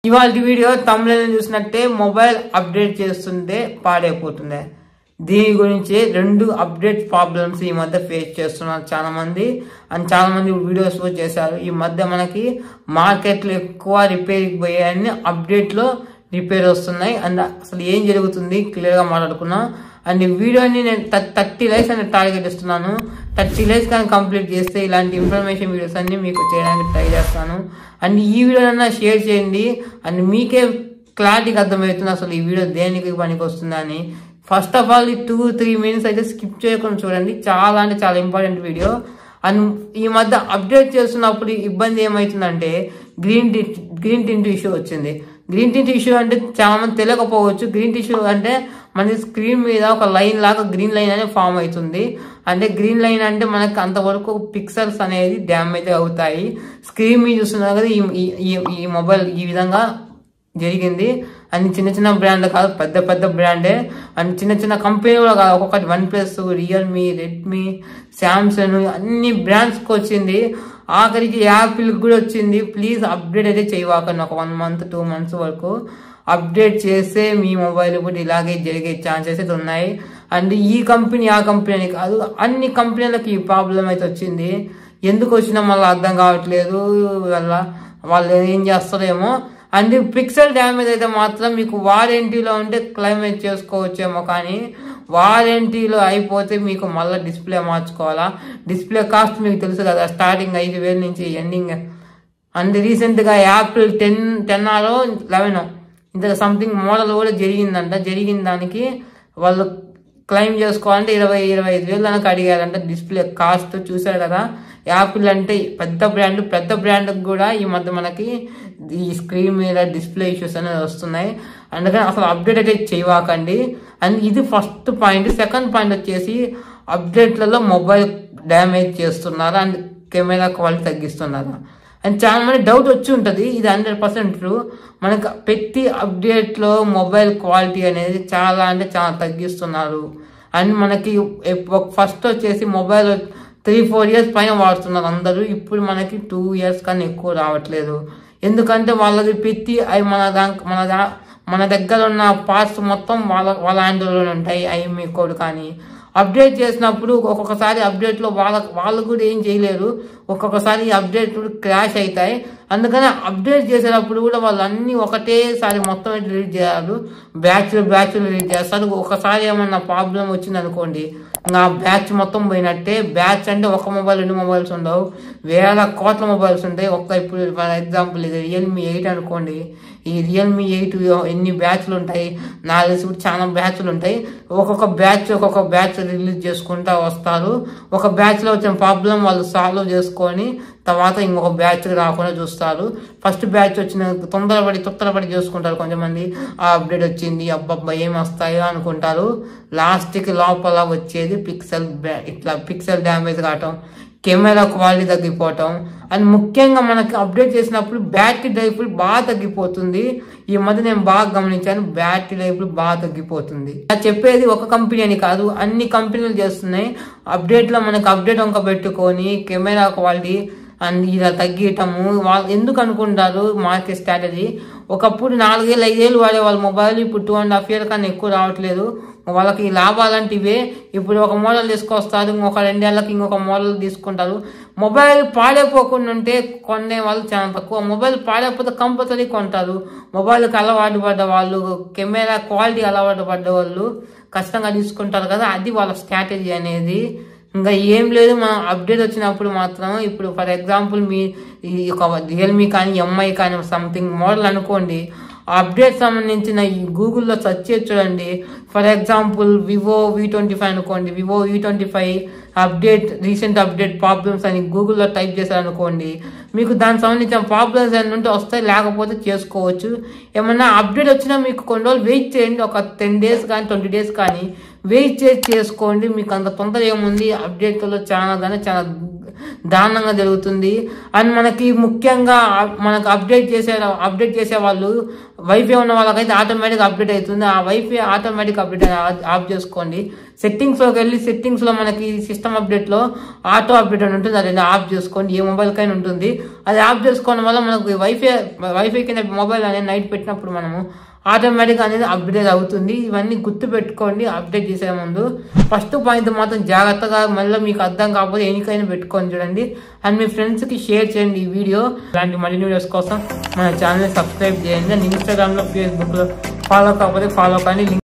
ఇవాళ వీడియో తమిళ చూసినట్టే mobile update చేస్తుంటే పాడైపోతుంది దీని గురించి రెండు అప్డేట్ ప్రాబ్లమ్స్ ఈ మధ్య ఫేస్ చేస్తున్నారు చాలా మంది అండ్ చాలా మంది వీడియోస్ కూడా చేశారు ఈ మధ్య మనకి మార్కెట్లో ఎక్కువ రిపేర్కి పోయాయని అప్డేట్లో రిపేర్ వస్తున్నాయి అండ్ అసలు ఏం జరుగుతుంది క్లియర్గా మాట్లాడుకున్నాం అండ్ ఈ వీడియోని నేను థర్టీ లైక్స్ అనేది టార్గెట్ ఇస్తున్నాను థర్టీ లైక్స్ కానీ కంప్లీట్ చేస్తే ఇలాంటి ఇన్ఫర్మేషన్ వీడియోస్ అన్ని మీకు చేయడానికి ట్రై చేస్తాను అండ్ ఈ వీడియోనన్నా షేర్ చేయండి అండ్ మీకే క్లారిటీగా అర్థమవుతుంది అసలు ఈ వీడియో దేనికి పనికి వస్తుందని ఫస్ట్ ఆఫ్ ఆల్ ఈ టూ త్రీ మినిట్స్ అయితే స్కిప్ చేయకుండా చూడండి చాలా అంటే చాలా ఇంపార్టెంట్ వీడియో అండ్ ఈ మధ్య అప్డేట్ చేస్తున్నప్పుడు ఇబ్బంది ఏమవుతుందంటే గ్రీన్ టీ గ్రీన్ టింట్ ఇష్యూ వచ్చింది గ్రీన్ టింట్ ఇష్యూ అంటే చాలా మంది తెలియకపోవచ్చు గ్రీన్ టిష్యూ అంటే మన స్క్రీన్ మీద ఒక లైన్ లాగా గ్రీన్ లైన్ అనేది ఫామ్ అవుతుంది అంటే గ్రీన్ లైన్ అంటే మనకి అంతవరకు పిక్సెల్స్ అనేది డ్యామేజ్ అవుతాయి స్క్రీన్ మీద చూస్తున్నారు కదా ఈ- ఈ ఈ మొబైల్ ఈ విధంగా జరిగింది అన్ని చిన్న చిన్న బ్రాండ్ కాదు పెద్ద పెద్ద బ్రాండే అండ్ చిన్న చిన్న కంపెనీ కూడా కాదు ఒక్కొక్కటి OnePlus Realme Redmi Samsung అన్ని బ్రాండ్స్కి వచ్చింది ఆఖరికి యాపిల్ కూడా వచ్చింది ప్లీజ్ అప్డేట్ అయితే చేయవాకండి ఒక వన్ మంత్ టూ మంత్స్ వరకు అప్డేట్ చేస్తే మీ మొబైల్ కూడా ఇలాగే జరిగే ఛాన్సెస్ అయితే ఉన్నాయి అండ్ ఈ కంపెనీ ఆ కంపెనీ అని కాదు అన్ని కంపెనీలకు ఈ ప్రాబ్లం అయితే వచ్చింది ఎందుకు వచ్చినా మళ్ళీ అర్థం కావట్లేదు వల్ల వాళ్ళు ఏం చేస్తారేమో అండ్ పిక్సెల్ డ్యామేజ్ అయితే మాత్రం మీకు వారంటీలో ఉంటే క్లైమేట్ చేసుకోవచ్చేమో కానీ వారంటీలో అయిపోతే మీకు మళ్ళీ డిస్ప్లే మార్చుకోవాలా డిస్ప్లే కాస్ట్ మీకు తెలుసు కదా స్టార్టింగ్ ఐదు వేల నుంచి ఎండింగ్ అండ్ రీసెంట్గా Apple ten ten or eleven ఇంత సంథింగ్ మోడల్ కూడా జరిగిందంట జరిగిన దానికి వాళ్ళు క్లెయిమ్ చేసుకోవాలంటే ఇరవై ఇరవై ఐదు వేలు దానికి అడిగారంట డిస్ప్లే కాస్ట్ చూసారు కదా యాపిల్ అంటే పెద్ద బ్రాండ్ పెద్ద బ్రాండ్ కూడా ఈ మధ్య మనకి ఈ స్క్రీన్ మీద డిస్ప్లే ఇష్యూస్ అనేది వస్తున్నాయి అందుకని అసలు అప్డేట్ అయితే చేయవాకండి అండ్ ఇది ఫస్ట్ పాయింట్ సెకండ్ పాయింట్ వచ్చేసి అప్డేట్లలో మొబైల్ డ్యామేజ్ చేస్తున్నారు అండ్ కెమెరా క్వాలిటీ తగ్గిస్తున్నారు అండ్ చాలా మంది డౌట్ వచ్చి ఉంటుంది ఇది హండ్రెడ్ పర్సెంట్ ట్రూ మనకు ప్రతి అప్డేట్లో మొబైల్ క్వాలిటీ అనేది చాలా అంటే చాలా తగ్గిస్తున్నారు అండ్ మనకి ఫస్ట్ వచ్చేసి మొబైల్ త్రీ ఫోర్ ఇయర్స్ పైన వాడుతున్నారు అందరూ ఇప్పుడు మనకి టూ ఇయర్స్ కన్నా ఎక్కువ రావట్లేదు ఎందుకంటే వాళ్ళది ప్రతి అవి మన దానికి మన దా మన దగ్గర ఉన్న పార్ట్స్ మొత్తం వాళ్ళ వాళ్ళ హ్యాండిల్లోనే ఉంటాయి ఐఎంఈ కోడ్ కానీ అప్డేట్ చేసినప్పుడు ఒక్కొక్కసారి అప్డేట్లో వాళ్ళ వాళ్ళు కూడా ఏం చేయలేరు ఒక్కొక్కసారి అప్డేట్ క్రాష్ అవుతాయి అందుకని అప్డేట్ చేసేటప్పుడు కూడా వాళ్ళు అన్ని ఒకటేసారి మొత్తం డిలీట్ చేయాలి బ్యాచ్లు బ్యాచ్లు డిలీట్ చేస్తారు ఒకసారి ఏమన్నా ప్రాబ్లం వచ్చింది అనుకోండి ఇంకా బ్యాచ్ మొత్తం పోయినట్టే బ్యాచ్ అంటే ఒక మొబైల్ రెండు మొబైల్స్ ఉండవు వేల కోట్ల మొబైల్స్ ఉంటాయి ఒక్క ఇప్పుడు ఫర్ ఎగ్జాంపుల్ ఇది రియల్మీ ఎయిట్ అనుకోండి ఈ రియల్మీ ఎయిట్ ఎన్ని బ్యాచ్లు ఉంటాయి నాకు తెలిసి కూడా చాలా బ్యాచ్లు ఉంటాయి ఒక్కొక్క బ్యాచ్ ఒక్కొక్క బ్యాచ్ రిలీజ్ చేసుకుంటా వస్తారు ఒక బ్యాచ్లో వచ్చిన ప్రాబ్లం వాళ్ళు సాల్వ్ చేసుకొని తర్వాత ఇంకొక బ్యాచ్ రాకుండా చూస్తారు ఫస్ట్ బ్యాచ్ వచ్చిన తొందరపడి తొందరపడి చూసుకుంటారు కొంతమంది ఆ అప్డేట్ వచ్చింది అబ్బబ్బా ఏం వస్తాయో అనుకుంటారు లాస్ట్కి లోపల వచ్చేది పిక్సెల్ ఇట్లా పిక్సెల్ డ్యామేజ్ కావటం కెమెరా క్వాలిటీ తగ్గిపోవటం అండ్ ముఖ్యంగా మనకి అప్డేట్ చేసినప్పుడు బ్యాటరీ లైఫ్ బాగా తగ్గిపోతుంది ఈ మధ్య నేను బాగా గమనించాను బ్యాటరీ లైఫ్ బాగా తగ్గిపోతుంది అది చెప్పేది ఒక కంపెనీ అని కాదు అన్ని కంపెనీలు చేస్తున్నాయి అప్డేట్లో మనకి అప్డేట్ వంక పెట్టుకొని కెమెరా క్వాలిటీ అండ్ ఇలా తగ్గియటము వాళ్ళు ఎందుకు అనుకుంటారు మార్కెట్ స్ట్రాటజీ ఒకప్పుడు నాలుగేళ్ళు ఐదేళ్ళు వాడే వాళ్ళ మొబైల్ ఇప్పుడు టూ అండ్ హాఫ్ ఇయర్ కన్నా ఎక్కువ రావట్లేదు వాళ్ళకి లాభాలంటే ఇవే ఇప్పుడు ఒక మోడల్ తీసుకొస్తారు ఇంకొక రెండేళ్ళకి ఇంకొక మోడల్ తీసుకుంటారు మొబైల్ పాడైపోకుండా ఉంటే కొనే వాళ్ళు చాలా తక్కువ మొబైల్ పాడైపోతే కంపల్సరీ కొంటారు మొబైల్కి అలవాటు పడ్డ వాళ్ళు కెమెరా క్వాలిటీ అలవాటు పడ్డ వాళ్ళు ఖచ్చితంగా తీసుకుంటారు కదా అది వాళ్ళ స్ట్రాటజీ అనేది ఇంకా ఏం లేదు మనం అప్డేట్ వచ్చినప్పుడు మాత్రం ఇప్పుడు ఫర్ ఎగ్జాంపుల్ మీ ఈ ఒక రియల్మీ కానీ ఎంఐ కానీ సంథింగ్ మోడల్ అనుకోండి అప్డేట్ సంబంధించిన ఈ గూగుల్లో సెర్చ్ చేసి చూడండి for example Vivo V twenty five అనుకోండి Vivo V twenty five update recent update problems అని గూగుల్లో టైప్ చేశారనుకోండి మీకు దానికి సంబంధించిన ప్రాబ్లమ్స్ ఏమైనా ఉంటే వస్తాయి లేకపోతే చేసుకోవచ్చు ఏమన్నా అప్డేట్ వచ్చినా మీకు కొన్ని రోజులు వెయిట్ చేయండి ఒక టెన్ డేస్ కానీ ట్వంటీ డేస్ కానీ వెయిట్ చేసి చేసుకోండి మీకు అంత తొందర ఏముంది అప్డేట్లో చాలా కానీ చాలా దారుణంగా జరుగుతుంది అండ్ మనకి ముఖ్యంగా ఆ- మనకు అప్డేట్ చేసే అప్డేట్ చేసే వాళ్ళు వైఫై ఉన్న వాళ్ళకైతే ఆటోమేటిక్ అప్డేట్ అవుతుంది ఆ వైఫై ఆటోమేటిక్ అప్డేట్ ఆఫ్ చేసుకోండి సెట్టింగ్స్ లోకి వెళ్ళి సెట్టింగ్స్ లో మనకి సిస్టమ్ అప్డేట్ లో ఆటో అప్డేట్ అని ఉంటుంది అది ఆఫ్ చేసుకోండి ఏ మొబైల్ కైనా ఉంటుంది అది ఆఫ్ చేసుకోవడం వల్ల మనకు వైఫై వైఫై కింద మొబైల్ అనేది నైట్ పెట్టినప్పుడు మనము ఆటోమేటిక్ అనేది అప్డేట్ అవుతుంది ఇవన్నీ గుర్తు పెట్టుకోండి అప్డేట్ చేసే ముందు ఫస్ట్ పాయింట్ మాత్రం జాగ్రత్తగా మళ్ళీ మీకు అర్థం కాకపోతే ఎన్నికైనా పెట్టుకొని చూడండి అండ్ మీ ఫ్రెండ్స్ కి షేర్ చేయండి ఈ వీడియో ఇలాంటి మరిన్ని వీడియోస్ కోసం మన ఛానల్ సబ్స్క్రైబ్ చేయండి అండ్ ఇన్స్టాగ్రామ్ లో ఫేస్బుక్ లో ఫాలో కాకపోతే ఫాలో కానీ